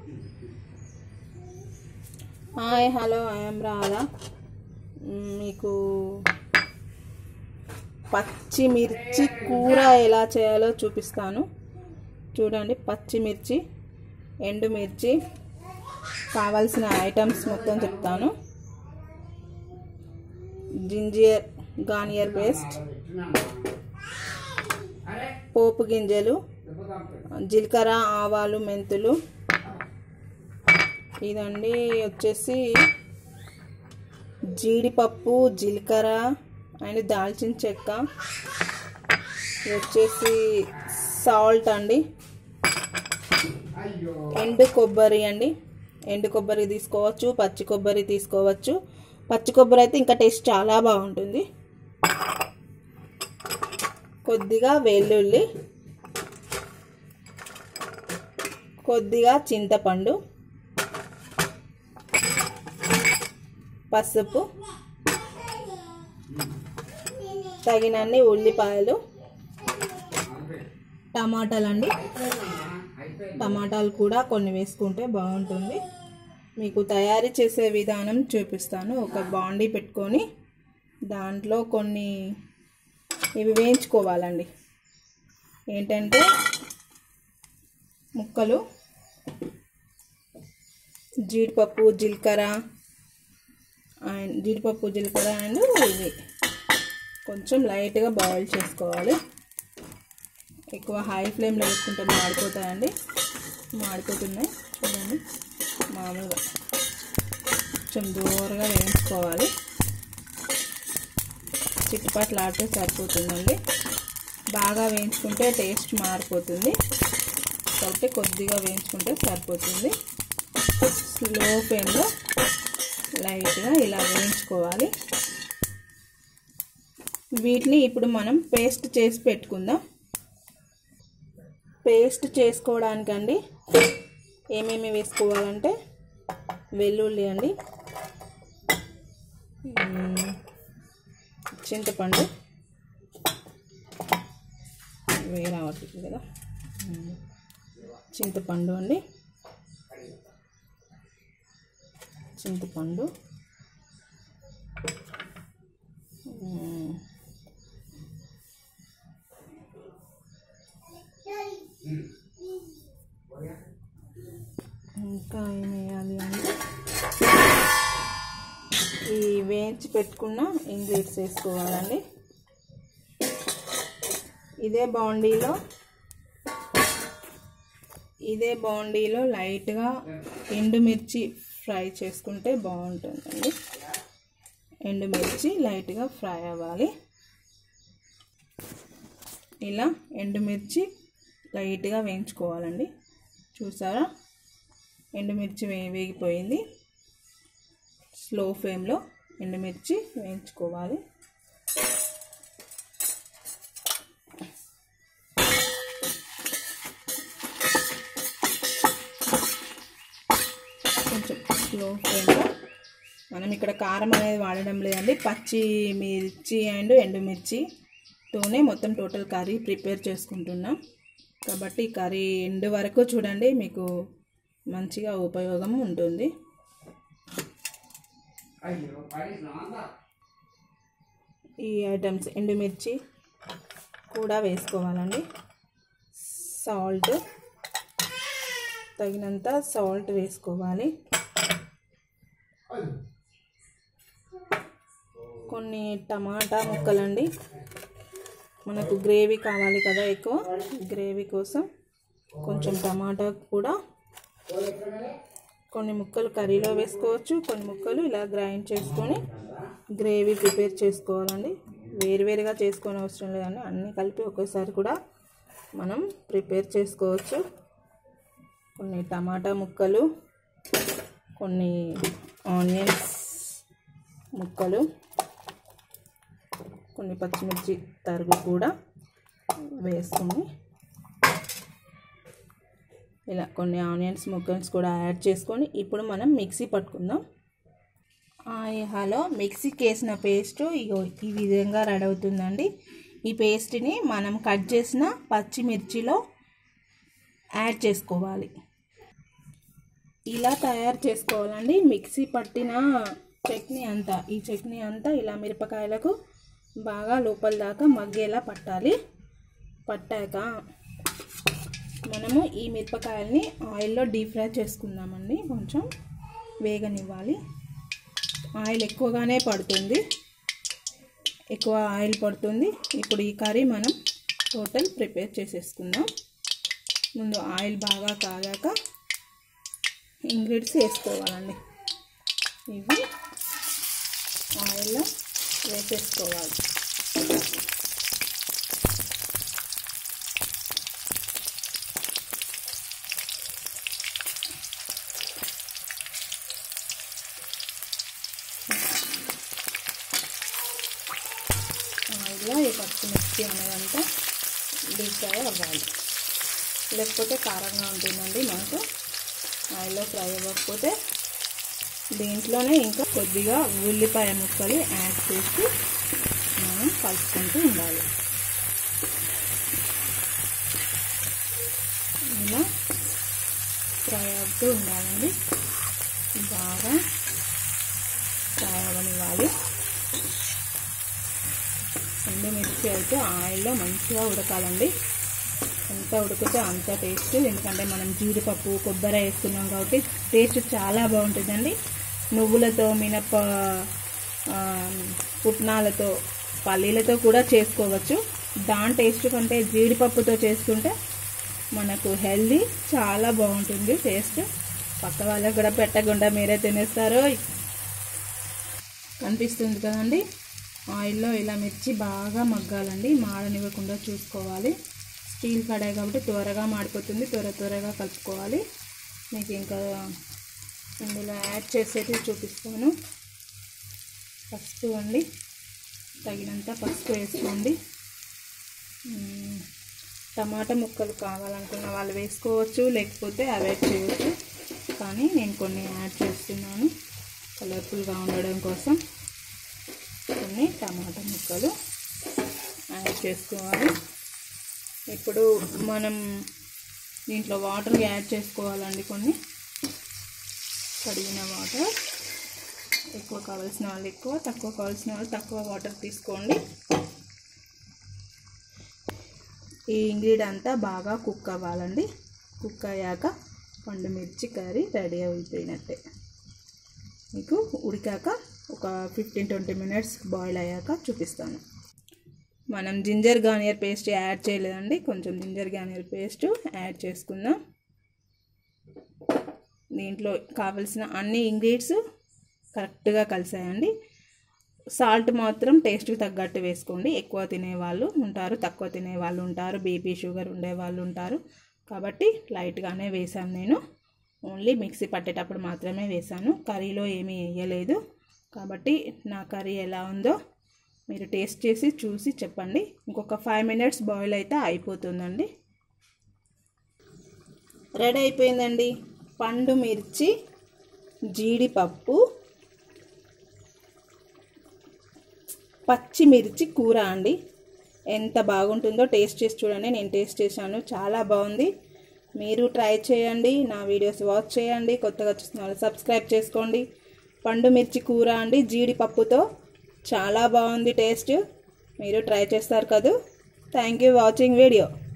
hi hello I'm Radha hmm, మీకు పచ్చిమిర్చి కూర ఎలా చేయాలో చూపిస్తాను చూడండి పచ్చిమిర్చి ఎండుమిర్చి కావాల్సిన ఐటమ్స్ మొత్తం చెప్తాను జింజర్ గానియర్ పేస్ట్ పోపు గింజలు జీలకర్ర ఆవాలు మెంతులు ఇదండి వచ్చేసి జీడిపప్పు జీలకర్ర అండ్ దాల్చిన చెక్క ఇది వచ్చేసి సాల్ట్ అండి ఎండు కొబ్బరి అండి ఎండు కొబ్బరి తీసుకోవచ్చు పచ్చి కొబ్బరి తీసుకోవచ్చు పచ్చి కొబ్బరి అయితే ఇంకా టేస్ట్ చాలా బాగుంటుంది కొద్దిగా వెల్లుల్లి కొద్దిగా చింతపండు పసుపు తగినన్ని ఉల్లిపాయలు టమాటాలు అండి టమాటాలు కూడా కొన్ని వేసుకుంటే బాగుంటుంది మీకు తయారీ చేసే విధానం చూపిస్తాను ఒక బాండీ పెట్టుకొని దాంట్లో కొన్ని ఇవి వేయించుకోవాలండి ఏంటంటే ముక్కలు జీడిపప్పు జీలకర్ర అండ్ జీడిపప్పు జీలకర్ర అండ్ ఇవి కొంచెం లైట్గా బాయిల్ చేసుకోవాలి ఎక్కువ హై ఫ్లేమ్లో వేసుకుంటే మాడిపోతాయండి మాడిపోతున్నాయి చూడండి మామూలుగా కొంచెం దూరగా వేయించుకోవాలి చిట్టుపట్లు ఆడితే సరిపోతుందండి బాగా వేయించుకుంటే టేస్ట్ మారిపోతుంది కాబట్టి కొద్దిగా వేయించుకుంటే సరిపోతుంది స్లో ఫ్లేమ్లో లైట్గా ఇలా వేయించుకోవాలి వీటిని ఇప్పుడు మనం పేస్ట్ చేసి పెట్టుకుందాం పేస్ట్ చేసుకోవడానికండి ఏమేమి వేసుకోవాలంటే వెల్లుల్లి అండి మ్, చింతపండు వేరే రావట్లేదు కదా మ్, చింతపండు అండి చింతపండు మ్, ఇంకా ఏం వేయాలి అంటే ఈ వేయించి పెట్టుకున్న ఇంగ్రీడియంట్స్ వేసుకోవాలండి ఇదే బాండీలో ఇదే బాండీలో లైట్గా ఎండుమిర్చి ఫ్రై చేసుకుంటే బాగుంటుందండి ఎండుమిర్చి లైట్గా ఫ్రై అవ్వాలి ఇలా ఎండుమిర్చి లైట్గా వేయించుకోవాలండి చూసారా ఎండుమిర్చి వే వేగిపోయింది స్లో ఫ్లేమ్లో ఎండుమిర్చి వేయించుకోవాలి కొంచెం స్లో ఫ్లేమ్లో మనం ఇక్కడ కారం అనేది వాడడం లేదండి పచ్చి మిర్చి అండ్ ఎండుమిర్చితోనే మొత్తం టోటల్ కర్రీ ప్రిపేర్ చేసుకుంటున్నాం కాబట్టి ఈ కర్రీ ఎండ్ వరకు చూడండి మీకు మంచిగా ఉపయోగం ఉంటుంది ఈ ఐటమ్స్ ఎండుమిర్చి కూడా వేసుకోవాలండి సాల్ట్ తగినంత సాల్ట్ వేసుకోవాలి కొన్ని టమాటా ముక్కలండి మనకు గ్రేవీ కావాలి కదా ఎక్కువ గ్రేవీ కోసం కొంచెం టమాటా కూడా కొన్ని ముక్కలు కర్రీలో వేసుకోవచ్చు కొన్ని ముక్కలు ఇలా గ్రైండ్ చేసుకొని గ్రేవీ ప్రిపేర్ చేసుకోవాలండి వేరువేరుగా చేసుకొని అవసరం లేదండి అన్నీ కలిపి ఒకేసారి కూడా మనం ప్రిపేర్ చేసుకోవచ్చు కొన్ని టమాటా ముక్కలు కొన్ని ఆనియన్స్ ముక్కలు కొన్ని పచ్చిమిర్చి తరుగు కూడా వేసుకొని ఇలా కొన్ని ఆనియన్స్ ముక్కల్స్ కూడా యాడ్ చేసుకొని ఇప్పుడు మనం మిక్సీ పట్టుకుందాం హాయ్ హలో మిక్సీకి వేసిన పేస్ట్ ఇగో ఈ విధంగా రెడీ అవుతుందండి ఈ పేస్ట్ని మనం కట్ చేసిన పచ్చిమిర్చిలో యాడ్ చేసుకోవాలి ఇలా తయారు చేసుకోవాలండి మిక్సీ పట్టిన చట్నీ అంతా ఈ చట్నీ అంతా ఇలా మిరపకాయలకు బాగా లోపల దాకా మగ్గేలా పట్టాలి పట్టాక మనము ఈ మిరపకాయల్ని ఆయిల్లో డీప్ ఫ్రై చేసుకుందామండి కొంచెం వేగనివ్వాలి ఆయిల్ ఎక్కువగానే పడుతుంది ఎక్కువ ఆయిల్ పడుతుంది ఇప్పుడు ఈ కర్రీ మనం టోటల్ ప్రిపేర్ చేసేసుకుందాం ముందు ఆయిల్ బాగా కాగాక ఇంగ్రీడియంట్స్ వేసుకోవాలండి ఇవి ఆయిల్లో వేసేసుకోవాలి ఆయిల్లో ఈ పచ్చిమిర్చి అనేదంతా డీప్ ఫ్రై అవ్వాలి లేకపోతే కారంగా ఉంటుందండి మనకు ఆయిల్లో ఫ్రై అవ్వకపోతే దీంట్లోనే ఇంకా కొద్దిగా ఉల్లిపాయ ముక్కలు యాడ్ చేసి మనం కలుపుకుంటూ ఉండాలి ఇలా ఫ్రై అవుతూ ఉండాలండి బాగా ఫ్రై అవ్వనివ్వాలి ఎండుమిర్చి అయితే ఆయిల్లో మంచిగా ఉడకాలండి ఎంత ఉడికితే అంత టేస్ట్ ఎందుకంటే మనం జీడిపప్పు కొబ్బరి వేస్తున్నాం కాబట్టి టేస్ట్ చాలా బాగుంటుందండి నువ్వులతో మినప పుట్నాలతో పల్లీలతో కూడా చేసుకోవచ్చు దాని టేస్ట్ కంటే జీడిపప్పుతో చేసుకుంటే మనకు హెల్దీ చాలా బాగుంటుంది టేస్ట్ పక్క వాళ్ళకి కూడా పెట్టకుండా మీరే తినేస్తారు కనిపిస్తుంది కదండి ఆయిల్లో ఇలా మిర్చి బాగా మగ్గాలండి మాడనివ్వకుండా చూసుకోవాలి స్టీల్ కడాయి కాబట్టి త్వరగా మాడిపోతుంది త్వర త్వరగా కలుపుకోవాలి మీకు ఇంకా ఇందులో యాడ్ చేసేది చూపిస్తాను పసుపు అండి తగినంత పసుపు వేసుకోండి టమాటా ముక్కలు కావాలనుకున్న వాళ్ళు వేసుకోవచ్చు లేకపోతే అవాయిడ్ చేయవచ్చు కానీ నేను కొన్ని యాడ్ చేస్తున్నాను కలర్ఫుల్గా ఉండడం కోసం కొన్ని టమాటా ముక్కలు యాడ్ చేసుకోవాలి ఇప్పుడు మనం దీంట్లో వాటర్ యాడ్ చేసుకోవాలండి కొన్ని కడిగిన వాటర్ ఎక్కువ కావాల్సిన వాళ్ళు ఎక్కువ తక్కువ కావాల్సిన వాళ్ళు తక్కువ వాటర్ తీసుకోండి ఈ ఇంగ్రీడియంట్ అంతా బాగా కుక్ అవ్వాలండి కుక్ అయ్యాక పండు మిర్చి కర్రీ రెడీ అయిపోయినట్టే మీకు ఉడికాక ఒక ఫిఫ్టీన్ ట్వంటీ మినిట్స్ బాయిల్ అయ్యాక చూపిస్తాను మనం జింజర్ గానియర్ పేస్ట్ యాడ్ చేయలేదండి కొంచెం జింజర్ గానియర్ పేస్ట్ యాడ్ చేసుకుందాం దీంట్లో కావలసిన అన్ని ఇంగ్రీడియంట్స్ కరెక్ట్గా కలిసాయండి సాల్ట్ మాత్రం టేస్ట్కి తగ్గట్టు వేసుకోండి ఎక్కువ తినేవాళ్ళు ఉంటారు తక్కువ తినేవాళ్ళు ఉంటారు బీపీ షుగర్ ఉండే వాళ్ళు ఉంటారు కాబట్టి లైట్గానే వేసాను నేను ఓన్లీ మిక్సీ పట్టేటప్పుడు మాత్రమే వేసాను కర్రీలో ఏమీ వేయలేదు కాబట్టి నా కర్రీ ఎలా ఉందో మీరు టేస్ట్ చేసి చూసి చెప్పండి ఇంకొక ఫైవ్ మినిట్స్ బాయిల్ అయితే అయిపోతుందండి రెడీ అయిపోయిందండి పండు మిర్చి జీడిపప్పు పచ్చిమిర్చి కూర అండి ఎంత బాగుంటుందో టేస్ట్ చేసి చూడండి నేను టేస్ట్ చేశాను చాలా బాగుంది మీరు ట్రై చేయండి నా వీడియోస్ వాచ్ చేయండి కొత్తగా చూసిన వాళ్ళు సబ్స్క్రైబ్ చేసుకోండి పండు మిర్చి కూర అండి జీడిపప్పుతో చాలా బాగుంది టేస్ట్ మీరు ట్రై చేస్తారు కదా థ్యాంక్ యూ వాచింగ్ వీడియో